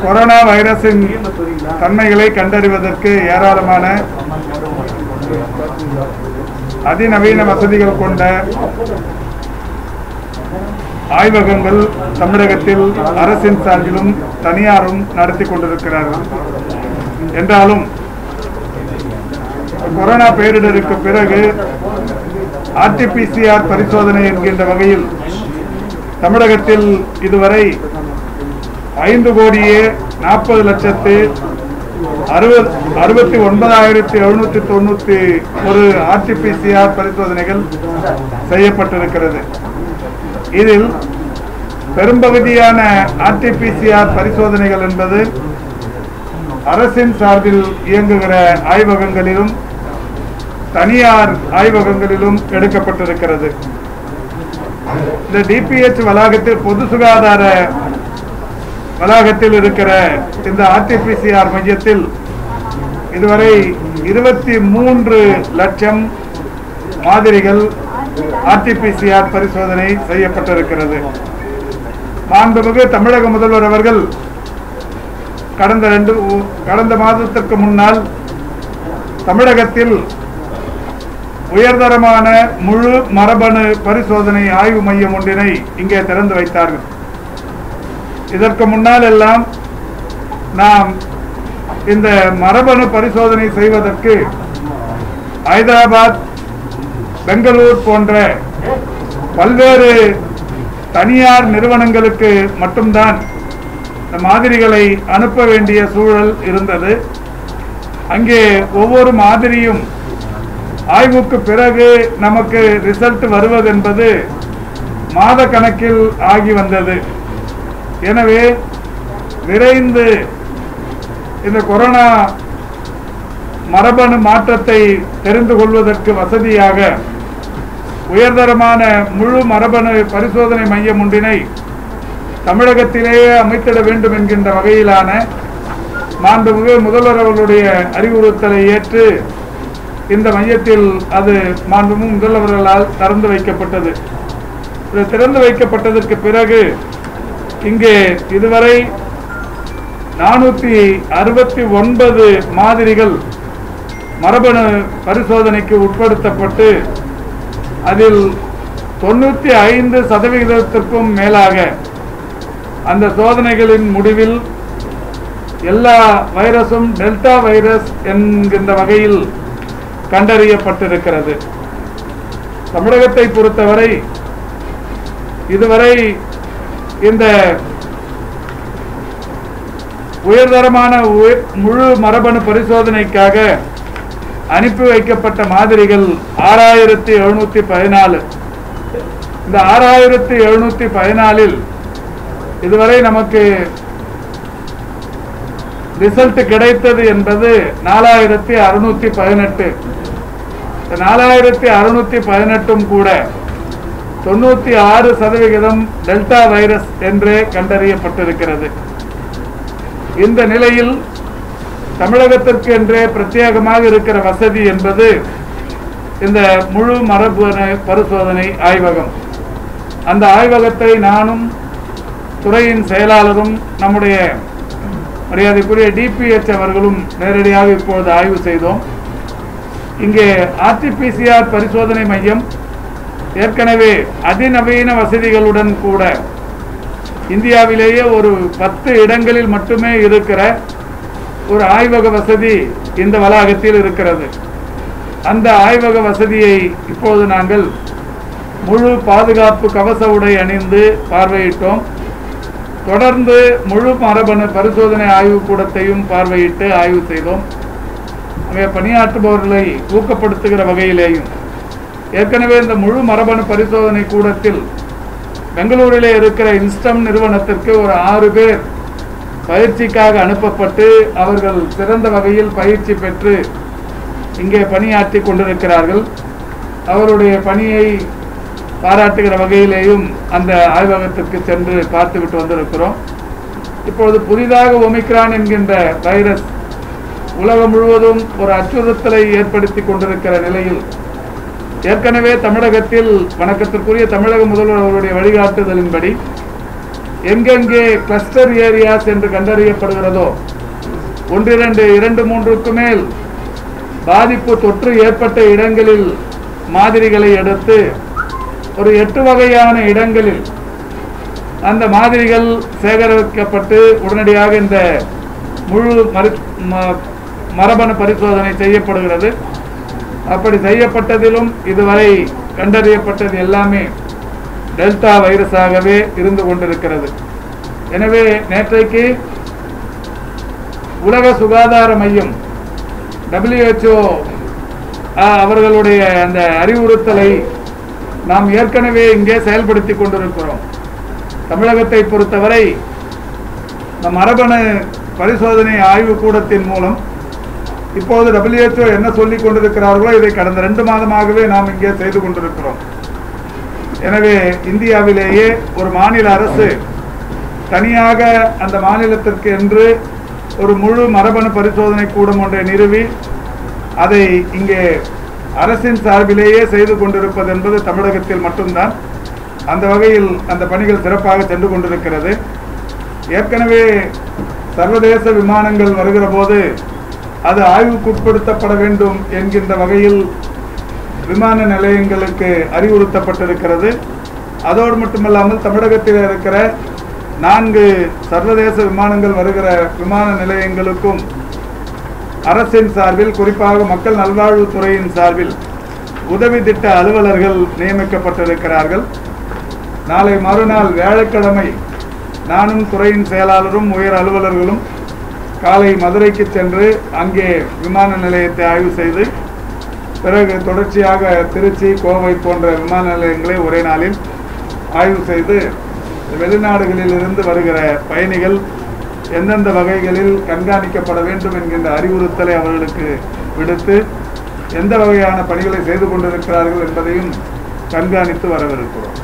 corona வைரஸின் தன்மைகளை கண்டறிவதற்கு ஏராளமான அதிநவீன வசதிகள் கொண்ட ஆய்வகங்கள் தமிழகத்தில் அரசின் சார்பிலும் தனியாரும் நடத்தி கொண்டிருக்கிறார்கள் என்றாலும் கொரோனா பேரிடருக்கு பிறகு ஆர்டிபிசிஆர் பரிசோதனை என்கின்ற வகையில் தமிழகத்தில் இதுவரை ஐந்து கோடியே நாற்பது லட்சத்து அறுபது அறுபத்தி ஒன்பதாயிரத்தி எழுநூற்றி தொண்ணூற்றி ஒரு ஆர்டிபிசிஆர் பரிசோதனைகள் செய்யப்பட்டிருக்கிறது இதில் பெரும்பகுதியான ஆர்டிபிசிஆர் பரிசோதனைகள் என்பது அரசின் சார்பில் இயங்குகிற ஆய்வகங்களிலும் தனியார் ஆய்வகங்களிலும் எடுக்கப்பட்டிருக்கிறது இந்த டிபிஎச் வளாகத்தில் பொது சுகாதார வளாகத்தில் இருக்கிற இந்த ஆர்டிபிசிஆர் மையத்தில் இதுவரை இருபத்தி மூன்று லட்சம் மாதிரிகள் ஆர்டிபிசிஆர் பரிசோதனை செய்யப்பட்டிருக்கிறது மாண்புமிகு தமிழக முதல்வர் அவர்கள் கடந்த ரெண்டு கடந்த மாதத்திற்கு முன்னால் தமிழகத்தில் உயர்தரமான முழு மரபணு பரிசோதனை ஆய்வு மையம் ஒன்றினை இங்கே திறந்து வைத்தார்கள் இதற்கு முன்னால் எல்லாம் நாம் இந்த மரபணு பரிசோதனை செய்வதற்கு ஹைதராபாத் பெங்களூர் போன்ற பல்வேறு தனியார் நிறுவனங்களுக்கு மட்டும்தான் இந்த மாதிரிகளை அனுப்ப வேண்டிய சூழல் இருந்தது அங்கே ஒவ்வொரு மாதிரியும் ஆய்வுக்கு பிறகு நமக்கு ரிசல்ட் வருவதென்பது மாத கணக்கில் ஆகி வந்தது எனவே விரைந்து இந்த கொரோனா மரபணு மாற்றத்தை தெரிந்து கொள்வதற்கு வசதியாக உயர்தரமான முழு மரபணு பரிசோதனை மையம் ஒன்றினை தமிழகத்திலேயே அமைத்திட வேண்டும் என்கின்ற வகையிலான மாண்புமிகு முதல்வர் அவர்களுடைய அறிவுறுத்தலை ஏற்று இந்த மையத்தில் அது மாண்புமிகு முதல்வர்களால் திறந்து வைக்கப்பட்டது இது திறந்து வைக்கப்பட்டதற்கு பிறகு இங்கே இதுவரை நானூற்றி அறுபத்தி ஒன்பது மாதிரிகள் மரபணு பரிசோதனைக்கு உட்படுத்தப்பட்டு அதில் தொண்ணூற்றி ஐந்து சதவிகிதத்திற்கும் மேலாக அந்த சோதனைகளின் முடிவில் எல்லா வைரஸும் டெல்டா வைரஸ் என்கின்ற வகையில் கண்டறியப்பட்டிருக்கிறது தமிழகத்தை பொறுத்தவரை இதுவரை இந்த உயர்தரமான உய- முழு மரபணு பரிசோதனைக்காக அனுப்பி வைக்கப்பட்ட மாதிரிகள் ஆறாயிரத்தி எழுநூத்தி பதினாலு இந்த ஆறாயிரத்தி எழுநூத்தி பதினாலில் இதுவரை நமக்கு ரிசல்ட் கிடைத்தது என்பது நாலாயிரத்தி அறுநூத்தி பதினெட்டு இந்த நாலாயிரத்தி அறுநூத்தி பதினெட்டும் கூட தொண்ணூத்தி ஆறு சதவிகிதம் டெல்டா வைரஸ் என்றே கண்டறியப்பட்டிருக்கிறது இந்த நிலையில் தமிழகத்திற்கு என்றே பிரத்யேகமாக இருக்கிற வசதி என்பது இந்த முழு மரபணு பரிசோதனை ஆய்வகம் அந்த ஆய்வகத்தை நானும் துறையின் செயலாளரும் நம்முடைய மரியாதைக்குரிய டிபிஎச் அவர்களும் நேரடியாக இப்பொழுது ஆய்வு செய்தோம் இங்கே ஆர்டிபிசிஆர் பரிசோதனை மையம் ஏற்கனவே அதிநவீன வசதிகளுடன் கூட இந்தியாவிலேயே ஒரு பத்து இடங்களில் மட்டுமே இருக்கிற ஒரு ஆய்வக வசதி இந்த வளாகத்தில் இருக்கிறது அந்த ஆய்வக வசதியை இப்போது நாங்கள் முழு பாதுகாப்பு கவச உடை அணிந்து பார்வையிட்டோம் தொடர்ந்து முழு மரபணு பரிசோதனை ஆய்வு கூடத்தையும் பார்வையிட்டு ஆய்வு செய்தோம் அங்கே பணியாற்றுபவர்களை ஊக்கப்படுத்துகிற வகையிலேயும் ஏற்கனவே இந்த முழு மரபணு பரிசோதனை கூடத்தில் பெங்களூரிலே இருக்கிற இன்ஸ்டம் நிறுவனத்திற்கு ஒரு ஆறு பேர் பயிற்சிக்காக அனுப்பப்பட்டு அவர்கள் சிறந்த வகையில் பயிற்சி பெற்று இங்கே பணியாற்றி கொண்டிருக்கிறார்கள் அவருடைய பணியை பாராட்டுகிற வகையிலேயும் அந்த ஆய்வகத்திற்கு சென்று பார்த்துவிட்டு வந்திருக்கிறோம் இப்பொழுது புதிதாக ஒமிக்ரான் என்கின்ற வைரஸ் உலகம் முழுவதும் ஒரு அச்சுறுத்தலை ஏற்படுத்தி கொண்டிருக்கிற நிலையில் ஏற்கனவே தமிழகத்தில் வணக்கத்திற்குரிய தமிழக முதல்வர் அவருடைய வழிகாட்டுதலின்படி எங்கெங்கே கிளஸ்டர் ஏரியாஸ் என்று கண்டறியப்படுகிறதோ ஒன்றிரண்டு இரண்டு மூன்றுக்கு மேல் பாதிப்பு தொற்று ஏற்பட்ட இடங்களில் மாதிரிகளை எடுத்து ஒரு எட்டு வகையான இடங்களில் அந்த மாதிரிகள் சேகரிக்கப்பட்டு உடனடியாக இந்த முழு மரு ம- மரபணு பரிசோதனை செய்யப்படுகிறது அப்படி செய்யப்பட்டதிலும் இதுவரை கண்டறியப்பட்டது எல்லாமே டெல்டா வைரஸாகவே இருந்து கொண்டிருக்கிறது எனவே நேற்றைக்கு உலக சுகாதார மையம் WHO அவர்களுடைய அந்த அறிவுறுத்தலை நாம் ஏற்கனவே இங்கே செயல்படுத்தி கொண்டிருக்கிறோம் தமிழகத்தை பொறுத்தவரை இந்த மரபணு பரிசோதனை ஆய்வு கூடத்தின் மூலம் இப்போது WHO என்ன சொல்லிக் கொண்டிருக்கிறார்களோ இதை கடந்த ரெண்டு மாதமாகவே நாம் இங்கே செய்து கொண்டிருக்கிறோம் எனவே இந்தியாவிலேயே ஒரு மாநில அரசு தனியாக அந்த மாநிலத்திற்கு என்று ஒரு முழு மரபணு பரிசோதனை கூடம் ஒன்றை நிறுவி அதை இங்கே அரசின் சார்பிலேயே செய்து கொண்டிருப்பது என்பது தமிழகத்தில் மட்டும்தான் அந்த வகையில் அந்த பணிகள் சிறப்பாக சென்று கொண்டிருக்கிறது ஏற்கனவே சர்வதேச விமானங்கள் வருகிற போது அது ஆய்வுக்குட்படுத்தப்பட வேண்டும் என்கின்ற வகையில் விமான நிலையங்களுக்கு அறிவுறுத்தப்பட்டிருக்கிறது அதோடு மட்டுமல்லாமல் தமிழகத்தில் இருக்கிற நான்கு சர்வதேச விமானங்கள் வருகிற விமான நிலையங்களுக்கும் அரசின் சார்பில் குறிப்பாக மக்கள் நல்வாழ்வுத்துறையின் சார்பில் உதவி திட்ட அலுவலர்கள் நியமிக்கப்பட்டிருக்கிறார்கள் நாளை மறுநாள் வியாழக்கிழமை நானும் துறையின் செயலாளரும் உயர் அலுவலர்களும் காலை மதுரைக்கு சென்று அங்கே விமான நிலையத்தை ஆய்வு செய்து பிறகு தொடர்ச்சியாக திருச்சி கோவை போன்ற விமான நிலையங்களை ஒரே நாளில் ஆய்வு செய்து வெளிநாடுகளில் இருந்து வருகிற பயணிகள் எந்தெந்த வகைகளில் கண்காணிக்கப்பட வேண்டும் என்கின்ற அறிவுறுத்தலை அவர்களுக்கு விடுத்து எந்த வகையான பணிகளை செய்து கொண்டிருக்கிறார்கள் என்பதையும் கண்காணித்து வரவிருக்கிறோம்